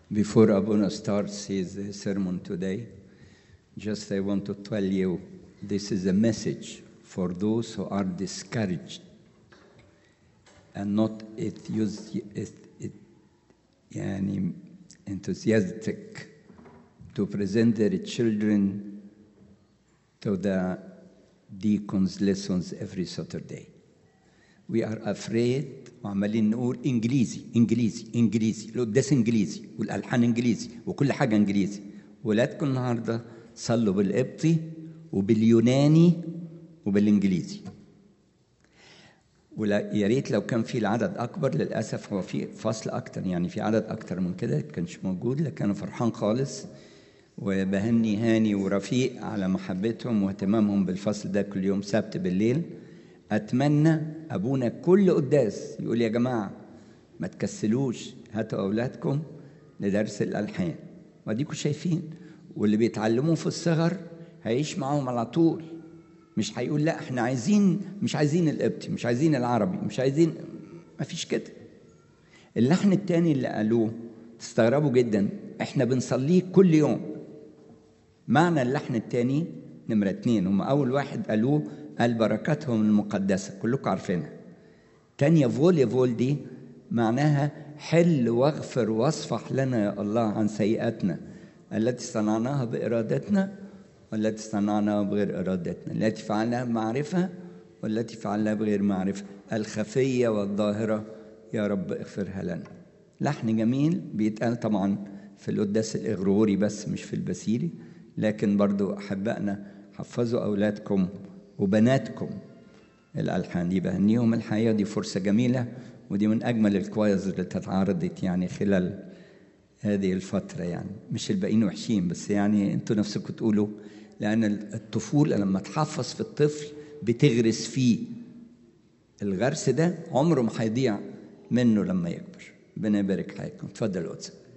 Before Abuna starts his sermon today, just I want to tell you this is a message for those who are discouraged and not enthusi- it- it- يعني enthusiastic to present their children to the deacons' lessons every Saturday. We are afraid وعمالين نقول انجليزي انجليزي انجليزي القداس انجليزي والالحان انجليزي وكل حاجه انجليزي ولادكم النهارده صلوا بالقبطي وباليوناني وبالانجليزي ولا يا ريت لو كان في العدد اكبر للاسف هو في فصل اكتر يعني في عدد اكتر من كده كانش موجود لكن انا فرحان خالص وبهني هاني ورفيق على محبتهم واهتمامهم بالفصل ده كل يوم سبت بالليل اتمنى ابونا كل قداس يقول يا جماعه ما تكسلوش هاتوا اولادكم لدرس الالحان واديكم شايفين واللي بيتعلموه في الصغر هيعيش معاهم على طول مش هيقول لا احنا عايزين مش عايزين القبطي مش عايزين العربي مش عايزين ما فيش كده اللحن التاني اللي قالوه تستغربوا جدا احنا بنصليه كل يوم معنى اللحن التاني نمرة اتنين هم أول واحد قالوه قال بركاتهم المقدسة كلكم عارفينها تانية فول يا فول دي معناها حل واغفر واصفح لنا يا الله عن سيئاتنا التي صنعناها بإرادتنا والتي صنعناها بغير إرادتنا التي فعلناها بمعرفة والتي فعلناها بغير معرفة الخفية والظاهرة يا رب اغفرها لنا لحن جميل بيتقال طبعا في القداس الإغروري بس مش في البسيلي لكن برضو أحبائنا حفظوا أولادكم وبناتكم الألحان دي بهنيهم الحقيقة دي فرصة جميلة ودي من أجمل الكوايز اللي تتعرضت يعني خلال هذه الفترة يعني مش الباقيين وحشين بس يعني انتوا نفسكم تقولوا لأن الطفولة لما تحفظ في الطفل بتغرس فيه الغرس ده عمره ما هيضيع منه لما يكبر ربنا يبارك حياتكم اتفضل يا قدس